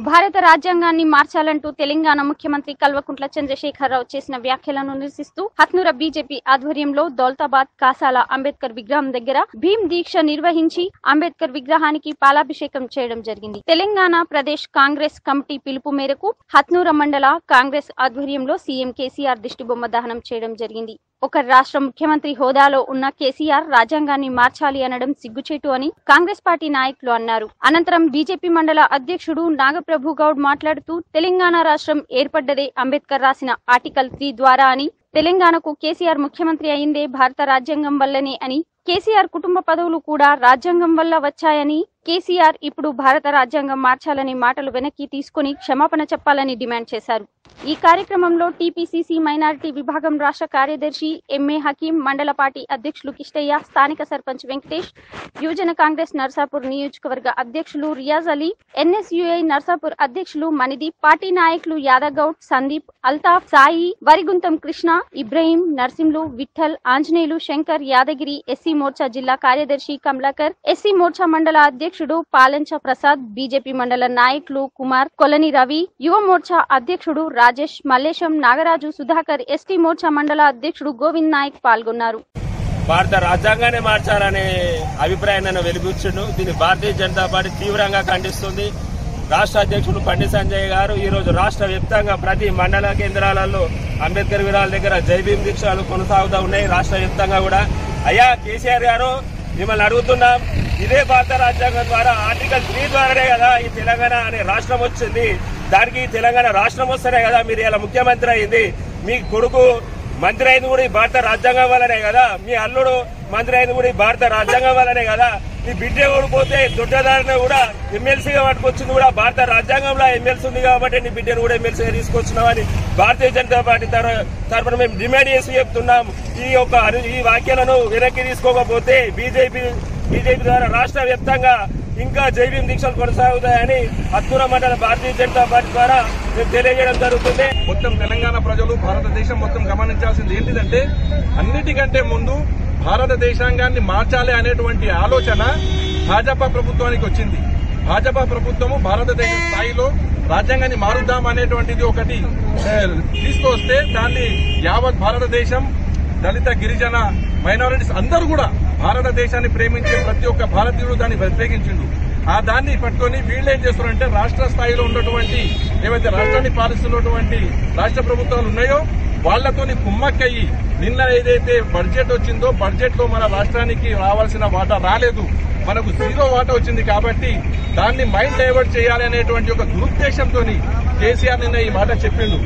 భారత రాజ్యాంగాన్ని మార్చాలంటూ తెలంగాణ ముఖ్యమంత్రి కల్వకుంట్ల చంద్రశేఖరరావు చేసిన వ్యాఖ్యలను నిరసిస్తూ హత్నూర బీజేపీ ఆధ్వర్యంలో దౌలతాబాద్ కాసాల అంబేద్కర్ విగ్రహం దగ్గర భీమ్ దీక్ష నిర్వహించి అంబేద్కర్ విగ్రహానికి పాలాభిషేకం చేయడం జరిగింది తెలంగాణ ప్రదేశ్ కాంగ్రెస్ కమిటీ పిలుపు మేరకు హత్నూర మండల కాంగ్రెస్ ఆధ్వర్యంలో సీఎం కేసీఆర్ దిష్టిబొమ్మ దహనం చేయడం జరిగింది ఒక రాష్ట్ర ముఖ్యమంత్రి హోదాలో ఉన్న కేసీఆర్ రాజ్యాంగాన్ని మార్చాలి అనడం సిగ్గుచేటు అని కాంగ్రెస్ పార్టీ నాయకులు అన్నారు అనంతరం బీజేపీ మండల అధ్యక్షుడు నాగప్రభు గౌడ్ మాట్లాడుతూ తెలంగాణ రాష్ట్రం ఏర్పడ్డదే అంబేద్కర్ రాసిన ఆర్టికల్ త్రీ ద్వారా అని తెలంగాణకు కేసీఆర్ ముఖ్యమంత్రి అయిందే భారత రాజ్యాంగం వల్లనే అని కేసీఆర్ కుటుంబ పదవులు కూడా రాజ్యాంగం వల్ల వచ్చాయని కేసీఆర్ ఇప్పుడు భారత రాజ్యాంగం మార్చాలని మాటలు వెనక్కి తీసుకుని క్షమాపణ చెప్పాలని డిమాండ్ చేశారు ఈ కార్యక్రమంలో టీపీసీసీ మైనారిటీ విభాగం రాష్ట్ర కార్యదర్శి ఎంఏ హకీం మండల పార్టీ అధ్యక్షులు కిష్టయ్య స్థానిక సర్పంచ్ వెంకటేష్ యువజన కాంగ్రెస్ నర్సాపూర్ నియోజకవర్గ అధ్యక్షులు రియాజ్ అలీ ఎన్ఎస్యుఐ నర్సాపూర్ అధ్యక్షులు మణిదీప్ పార్టీ నాయకులు యాదగౌడ్ సందీప్ అల్తాఫ్ సాయి వరిగుంతం కృష్ణ ఇబ్రహీం నర్సింలు విఠల్ ఆంజనేయులు శంకర్ యాదగిరి ఎస్సీ మోర్చా జిల్లా కార్యదర్శి కమలాకర్ ఎస్సీ మోర్చా మండల అధ్యక్షుడు పాలంచ ప్రసాద్ బీజేపీ మండల నాయకులు కుమార్ కొలని రవి యువ మోర్చా అధ్యక్షుడు రాజేష్ మల్లేశం నాగరాజు సుధాకర్ ఎస్టీ మోర్చా మండల అధ్యక్షుడు గోవింద్ నాయక్ పాల్గొన్నారు భారత రాజ్యాంగాన్ని మార్చాలనే అభిప్రాయం నన్ను వెలిబుచ్చుండు దీన్ని భారతీయ జనతా పార్టీ తీవ్రంగా ఖండిస్తుంది రాష్ట్ర అధ్యక్షుడు బండి సంజయ్ గారు ఈ రోజు రాష్ట్ర వ్యాప్తంగా ప్రతి మండల కేంద్రాలలో అంబేద్కర్ విరాల దగ్గర జైభీం దీక్షలు కొనసాగుతూ ఉన్నాయి రాష్ట్ర వ్యాప్తంగా కూడా అయ్యా కేసీఆర్ గారు మిమ్మల్ని అడుగుతున్నాం ఇదే భారత రాజ్యాంగం ద్వారా ఆర్టికల్ త్రీ ద్వారానే కదా ఈ తెలంగాణ అనే రాష్ట్రం వచ్చింది దానికి ఈ తెలంగాణ రాష్ట్రం వస్తేనే కదా మీరు ఇలా ముఖ్యమంత్రి అయింది మీ కొడుకు మంత్రి అయింది కూడా ఈ భారత రాజ్యాంగం వల్లనే కదా మీ అల్లుడు మంత్రి అయింది కూడా ఈ భారత రాజ్యాంగం వల్లనే కదా మీ బిడ్డ ఓడిపోతే దొడ్డదారిని కూడా ఎమ్మెల్సీగా పట్టుకొచ్చింది కూడా భారత రాజ్యాంగంలో ఎమ్మెల్సీ ఉంది కాబట్టి నీ బిడ్డను కూడా ఎమ్మెల్సీగా తీసుకొచ్చినామని భారతీయ జనతా పార్టీ తర- తరఫున మేము డిమాండ్ చేసి చెప్తున్నాం ఈ యొక్క అను- ఈ వాక్యాలను వెనక్కి తీసుకోకపోతే బీజేపీ బీజేపీ ద్వారా రాష్ట్ర వ్యాప్తంగా ఇంకా జైవీం దీక్షలు కొనసాగుతాయని హత్తూర మండల భారతీయ జనతా పార్టీ ద్వారా మేము తెలియజేయడం జరుగుతుంది మొత్తం తెలంగాణ ప్రజలు భారతదేశం మొత్తం గమనించాల్సింది ఏంటిదంటే అన్నిటికంటే ముందు భారతదేశాంగాన్ని మార్చాలి అనేటువంటి ఆలోచన భాజపా ప్రభుత్వానికి వచ్చింది భాజపా ప్రభుత్వము భారతదేశ స్థాయిలో రాజ్యాంగాన్ని మారుద్దాం అనేటువంటిది ఒకటి ఏ, తీసుకొస్తే దాన్ని యావత్ భారతదేశం దళిత గిరిజన మైనారిటీస్ అందరూ కూడా భారతదేశాన్ని ప్రేమించే ప్రతి ఒక్క భారతీయుడు దాన్ని వ్యతిరేకించిండు ఆ దాన్ని పట్టుకొని వీళ్ళు ఏం చేస్తున్నారంటే రాష్ట్ర స్థాయిలో ఉన్నటువంటి ఏవైతే రాష్ట్రాన్ని పాలిస్తున్నటువంటి రాష్ట్ర ప్రభుత్వాలు ఉన్నాయో వాళ్లతోని కుమ్మక్కయ్యి నిన్న ఏదైతే బడ్జెట్ వచ్చిందో బడ్జెట్ లో మన రాష్ట్రానికి రావాల్సిన వాటా రాలేదు మనకు జీరో వాటా వచ్చింది కాబట్టి దాన్ని మైండ్ డైవర్ట్ చేయాలి అనేటువంటి ఒక దురుద్దేశంతో కేసీఆర్ నిన్న ఈ మాట చెప్పిండు